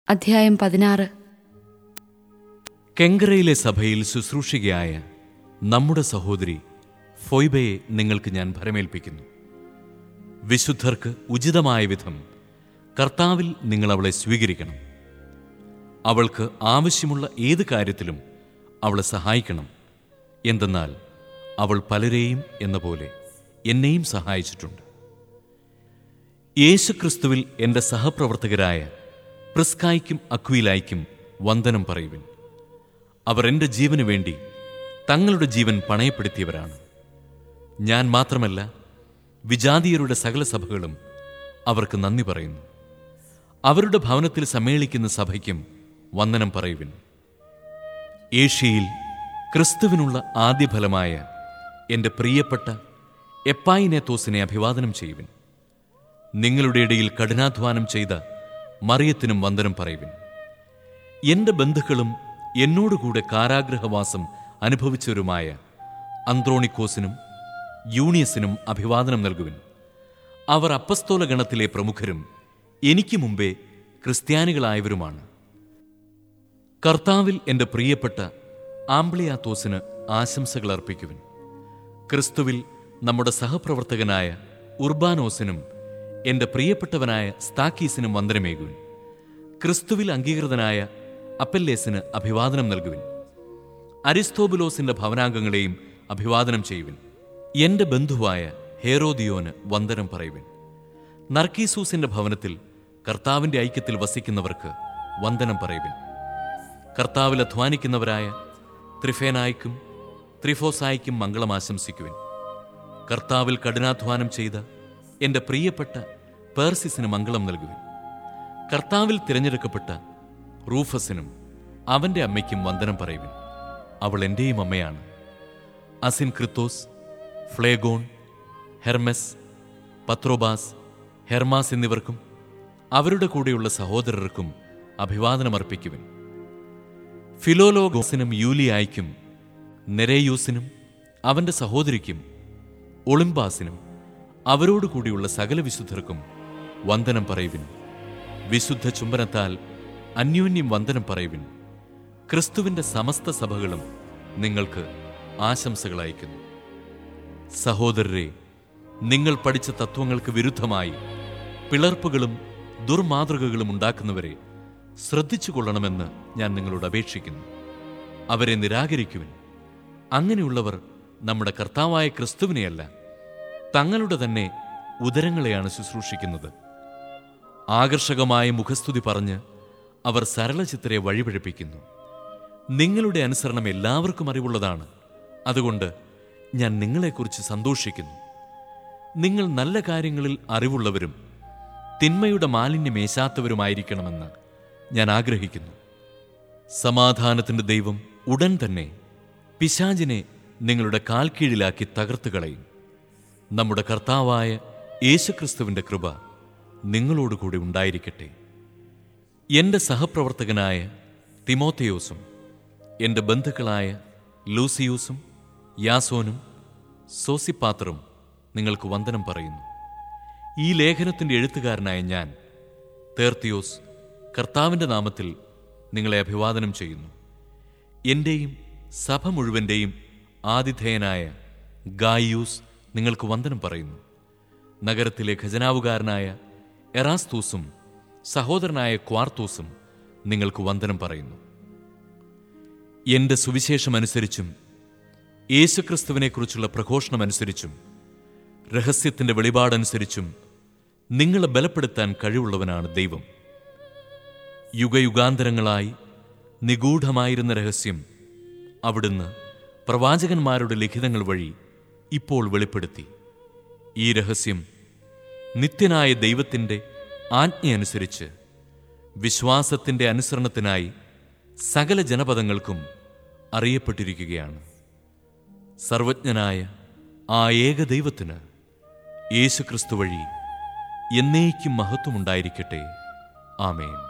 അധ്യായം പതിനാറ് കെങ്കരയിലെ സഭയിൽ ശുശ്രൂഷികയായ നമ്മുടെ സഹോദരി ഫൊയ്ബയെ നിങ്ങൾക്ക് ഞാൻ ഭരമേൽപ്പിക്കുന്നു വിശുദ്ധർക്ക് ഉചിതമായ വിധം കർത്താവിൽ നിങ്ങൾ അവളെ സ്വീകരിക്കണം അവൾക്ക് ആവശ്യമുള്ള ഏത് കാര്യത്തിലും അവളെ സഹായിക്കണം എന്തെന്നാൽ അവൾ പലരെയും എന്ന പോലെ എന്നെയും സഹായിച്ചിട്ടുണ്ട് യേശുക്രിസ്തുവിൽ എൻ്റെ സഹപ്രവർത്തകരായ പ്രിസ്കായ്ക്കും അക്വീലായ്ക്കും വന്ദനം പറയുവിൻ അവർ എൻ്റെ ജീവന് വേണ്ടി തങ്ങളുടെ ജീവൻ പണയപ്പെടുത്തിയവരാണ് ഞാൻ മാത്രമല്ല വിജാതീയരുടെ സകല സഭകളും അവർക്ക് നന്ദി പറയുന്നു അവരുടെ ഭവനത്തിൽ സമ്മേളിക്കുന്ന സഭയ്ക്കും വന്ദനം പറയുവിൻ ഏഷ്യയിൽ ക്രിസ്തുവിനുള്ള ആദ്യഫലമായ എൻ്റെ പ്രിയപ്പെട്ട എപ്പായിനേത്തോസിനെ അഭിവാദനം ചെയ്യുവിൻ നിങ്ങളുടെ ഇടയിൽ കഠിനാധ്വാനം ചെയ്ത മറിയത്തിനും വന്ദനം പറയുവിൻ എന്റെ ബന്ധുക്കളും എന്നോടുകൂടെ കാരാഗ്രഹവാസം അനുഭവിച്ചവരുമായ അന്ത്രോണിക്കോസിനും യൂണിയസിനും അഭിവാദനം നൽകുവിൻ അവർ അപ്പസ്തോല ഗണത്തിലെ പ്രമുഖരും എനിക്ക് മുമ്പേ ക്രിസ്ത്യാനികളായവരുമാണ് കർത്താവിൽ എൻ്റെ പ്രിയപ്പെട്ട ആംബ്ലിയാത്തോസിന് ആശംസകൾ അർപ്പിക്കുവിൻ ക്രിസ്തുവിൽ നമ്മുടെ സഹപ്രവർത്തകനായ ഉർബാനോസിനും എൻ്റെ പ്രിയപ്പെട്ടവനായ സ്താക്കീസിനും വന്ദനമേകുവിൻ ക്രിസ്തുവിൽ അംഗീകൃതനായ അപ്പല്ലേസിന് അഭിവാദനം നൽകുവിൻ അരിസ്തോബുലോസിന്റെ ഭവനാംഗങ്ങളെയും അഭിവാദനം ചെയ്യുവിൻ എൻ്റെ ബന്ധുവായ ഹേറോദിയോന് വന്ദനം പറയുവിൻ നർക്കീസൂസിന്റെ ഭവനത്തിൽ കർത്താവിന്റെ ഐക്യത്തിൽ വസിക്കുന്നവർക്ക് വന്ദനം പറയുവിൻ കർത്താവിൽ അധ്വാനിക്കുന്നവരായ ത്രിഫേനായ്ക്കും ത്രിഫോസായ്ക്കും മംഗളം ആശംസിക്കുവിൻ കർത്താവിൽ കഠിനാധ്വാനം ചെയ്ത എൻ്റെ പ്രിയപ്പെട്ട പേർസിസിന് മംഗളം നൽകുവിൻ കർത്താവിൽ തിരഞ്ഞെടുക്കപ്പെട്ട റൂഫസിനും അവൻ്റെ അമ്മയ്ക്കും വന്ദനം പറയുവിൻ അവൾ എൻ്റെയും അമ്മയാണ് അസിൻ ക്രിത്തോസ് ഫ്ലേഗോൺ ഹെർമെസ് പത്രോബാസ് ഹെർമാസ് എന്നിവർക്കും അവരുടെ കൂടെയുള്ള സഹോദരർക്കും അഭിവാദനം അർപ്പിക്കുവിൻ ഫിലോലോഗോസിനും യൂലിയായ്ക്കും നെരേയൂസിനും അവന്റെ സഹോദരിക്കും ഒളിമ്പാസിനും അവരോട് കൂടിയുള്ള സകല വിശുദ്ധർക്കും വന്ദനം പറയുവിൻ വിശുദ്ധ ചുംബനത്താൽ അന്യോന്യം വന്ദനം പറയുവിൻ ക്രിസ്തുവിന്റെ സമസ്ത സഭകളും നിങ്ങൾക്ക് ആശംസകൾ അയക്കുന്നു സഹോദരരെ നിങ്ങൾ പഠിച്ച തത്വങ്ങൾക്ക് വിരുദ്ധമായി പിളർപ്പുകളും ദുർമാതൃകകളും ഉണ്ടാക്കുന്നവരെ ശ്രദ്ധിച്ചു കൊള്ളണമെന്ന് ഞാൻ നിങ്ങളോട് അപേക്ഷിക്കുന്നു അവരെ നിരാകരിക്കുവിൻ അങ്ങനെയുള്ളവർ നമ്മുടെ കർത്താവായ ക്രിസ്തുവിനെയല്ല തങ്ങളുടെ തന്നെ ഉദരങ്ങളെയാണ് ശുശ്രൂഷിക്കുന്നത് ആകർഷകമായ മുഖസ്തുതി പറഞ്ഞ് അവർ സരളചിത്തരെ വഴിപഴിപ്പിക്കുന്നു നിങ്ങളുടെ അനുസരണം എല്ലാവർക്കും അറിവുള്ളതാണ് അതുകൊണ്ട് ഞാൻ നിങ്ങളെക്കുറിച്ച് സന്തോഷിക്കുന്നു നിങ്ങൾ നല്ല കാര്യങ്ങളിൽ അറിവുള്ളവരും തിന്മയുടെ മാലിന്യമേശാത്തവരുമായിരിക്കണമെന്ന് ഞാൻ ആഗ്രഹിക്കുന്നു സമാധാനത്തിന്റെ ദൈവം ഉടൻ തന്നെ പിശാചിനെ നിങ്ങളുടെ കാൽ കീഴിലാക്കി തകർത്ത് കളയും നമ്മുടെ കർത്താവായ യേശുക്രിസ്തുവിന്റെ കൃപ നിങ്ങളോടുകൂടി ഉണ്ടായിരിക്കട്ടെ എൻ്റെ സഹപ്രവർത്തകനായ തിമോത്തയോസും എൻ്റെ ബന്ധുക്കളായ ലൂസിയൂസും യാസോനും സോസിപ്പാത്രും നിങ്ങൾക്ക് വന്ദനം പറയുന്നു ഈ ലേഖനത്തിൻ്റെ എഴുത്തുകാരനായ ഞാൻ തേർത്തിയോസ് കർത്താവിൻ്റെ നാമത്തിൽ നിങ്ങളെ അഭിവാദനം ചെയ്യുന്നു എൻ്റെയും സഭ മുഴുവൻ്റെയും ആതിഥേയനായ ഗായിയൂസ് നിങ്ങൾക്ക് വന്ദനം പറയുന്നു നഗരത്തിലെ ഖജനാവുകാരനായ എറാസ്തൂസും സഹോദരനായ ക്വാർത്തൂസും നിങ്ങൾക്ക് വന്ദനം പറയുന്നു എന്റെ സുവിശേഷമനുസരിച്ചും യേശുക്രിസ്തുവിനെക്കുറിച്ചുള്ള പ്രഘോഷണമനുസരിച്ചും രഹസ്യത്തിന്റെ വെളിപാടനുസരിച്ചും നിങ്ങളെ ബലപ്പെടുത്താൻ കഴിവുള്ളവനാണ് ദൈവം യുഗയുഗാന്തരങ്ങളായി നിഗൂഢമായിരുന്ന രഹസ്യം അവിടുന്ന് പ്രവാചകന്മാരുടെ ലിഖിതങ്ങൾ വഴി ഇപ്പോൾ വെളിപ്പെടുത്തി ഈ രഹസ്യം നിത്യനായ ദൈവത്തിൻ്റെ ആജ്ഞയനുസരിച്ച് വിശ്വാസത്തിൻ്റെ അനുസരണത്തിനായി സകല ജനപദങ്ങൾക്കും അറിയപ്പെട്ടിരിക്കുകയാണ് സർവജ്ഞനായ ആ ഏക ദൈവത്തിന് യേശുക്രിസ്തു വഴി എന്നേക്കും മഹത്വമുണ്ടായിരിക്കട്ടെ ആമേൻ